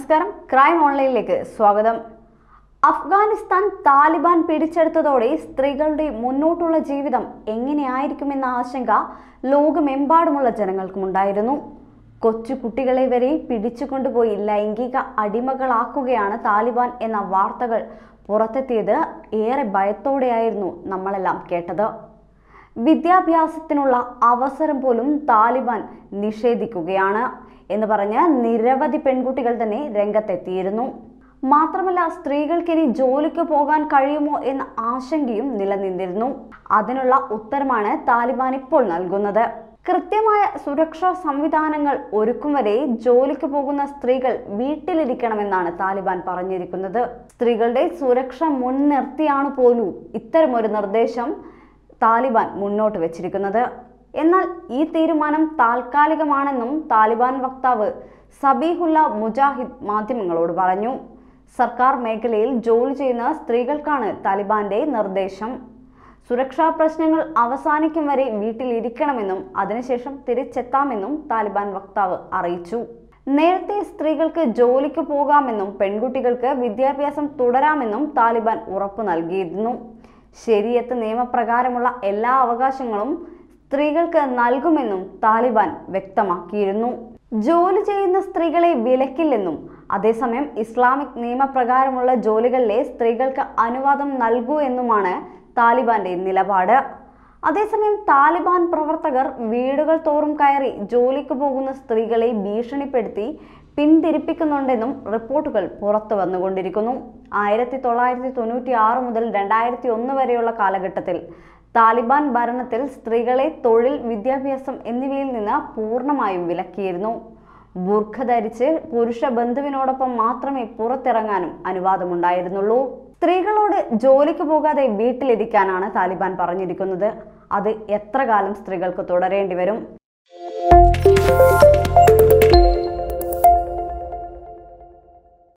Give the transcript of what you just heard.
നമസ്കാരം ക്രൈം ഓൺലൈനിലേക്ക് സ്വാഗതം അഫ്ഗാനിസ്ഥാൻ താലിബാൻ പിടിച്ചെടുത്തതോടെ സ്ത്രീകളുടെ മുന്നോട്ടുള്ള ജീവിതം എങ്ങനെയായിരിക്കുമെന്ന ആശങ്ക ലോകമെമ്പാടുമുള്ള ജനങ്ങൾക്കുമുണ്ടായിരുന്നു കൊച്ചു കുട്ടികളെ വരെ പിടിച്ചുകൊണ്ടുപോയി ലൈംഗിക അടിമകളാക്കുകയാണ് താലിബാൻ എന്ന വാർത്തകൾ പുറത്തെത്തിയത് ഏറെ ഭയത്തോടെയായിരുന്നു നമ്മളെല്ലാം കേട്ടത് വിദ്യാഭ്യാസത്തിനുള്ള അവസരം പോലും താലിബാൻ നിഷേധിക്കുകയാണ് എന്ന് പറഞ്ഞ് നിരവധി പെൺകുട്ടികൾ തന്നെ രംഗത്തെത്തിയിരുന്നു മാത്രമല്ല സ്ത്രീകൾക്കിനി ജോലിക്ക് പോകാൻ കഴിയുമോ എന്ന ആശങ്കയും നിലനിന്നിരുന്നു അതിനുള്ള ഉത്തരമാണ് താലിബാൻ ഇപ്പോൾ നൽകുന്നത് കൃത്യമായ സുരക്ഷാ സംവിധാനങ്ങൾ ഒരുക്കും വരെ ജോലിക്ക് പോകുന്ന സ്ത്രീകൾ വീട്ടിലിരിക്കണമെന്നാണ് താലിബാൻ പറഞ്ഞിരിക്കുന്നത് സ്ത്രീകളുടെ സുരക്ഷ മുൻനിർത്തിയാണ് പോലും ഇത്തരമൊരു നിർദ്ദേശം താലിബാൻ മുന്നോട്ട് വെച്ചിരിക്കുന്നത് എന്നാൽ ഈ തീരുമാനം താൽക്കാലികമാണെന്നും താലിബാൻ വക്താവ് സബീഹുല്ല മുജാഹിദ് മാധ്യമങ്ങളോട് പറഞ്ഞു സർക്കാർ മേഖലയിൽ ജോലി ചെയ്യുന്ന സ്ത്രീകൾക്കാണ് താലിബാന്റെ നിർദ്ദേശം സുരക്ഷാ പ്രശ്നങ്ങൾ അവസാനിക്കും വരെ വീട്ടിലിരിക്കണമെന്നും അതിനുശേഷം തിരിച്ചെത്താമെന്നും താലിബാൻ വക്താവ് അറിയിച്ചു നേരത്തെ സ്ത്രീകൾക്ക് ജോലിക്ക് പോകാമെന്നും പെൺകുട്ടികൾക്ക് വിദ്യാഭ്യാസം തുടരാമെന്നും താലിബാൻ ഉറപ്പു നൽകിയിരുന്നു ശരിയത്ത് നിയമപ്രകാരമുള്ള എല്ലാ അവകാശങ്ങളും സ്ത്രീകൾക്ക് നൽകുമെന്നും താലിബാൻ വ്യക്തമാക്കിയിരുന്നു ജോലി ചെയ്യുന്ന സ്ത്രീകളെ വിലക്കില്ലെന്നും അതേസമയം ഇസ്ലാമിക് നിയമപ്രകാരമുള്ള ജോലികളിലെ സ്ത്രീകൾക്ക് അനുവാദം നൽകൂ എന്നുമാണ് താലിബാന്റെ നിലപാട് അതേസമയം താലിബാൻ പ്രവർത്തകർ വീടുകൾ തോറും കയറി ജോലിക്ക് പോകുന്ന സ്ത്രീകളെ ഭീഷണിപ്പെടുത്തി പിന്തിരിപ്പിക്കുന്നുണ്ടെന്നും റിപ്പോർട്ടുകൾ പുറത്തു വന്നുകൊണ്ടിരിക്കുന്നു ആയിരത്തി തൊള്ളായിരത്തി തൊണ്ണൂറ്റി ആറ് മുതൽ രണ്ടായിരത്തി ഒന്ന് വരെയുള്ള കാലഘട്ടത്തിൽ താലിബാൻ ഭരണത്തിൽ സ്ത്രീകളെ തൊഴിൽ വിദ്യാഭ്യാസം എന്നിവയിൽ നിന്ന് പൂർണ്ണമായും വിലക്കിയിരുന്നു ബുർഖ ധരിച്ച് പുരുഷ ബന്ധുവിനോടൊപ്പം മാത്രമേ പുറത്തിറങ്ങാനും അനുവാദമുണ്ടായിരുന്നുള്ളൂ സ്ത്രീകളോട് ജോലിക്ക് പോകാതെ വീട്ടിലിരിക്കാനാണ് താലിബാൻ പറഞ്ഞിരിക്കുന്നത് അത് എത്ര കാലം സ്ത്രീകൾക്ക് തുടരേണ്ടി വരും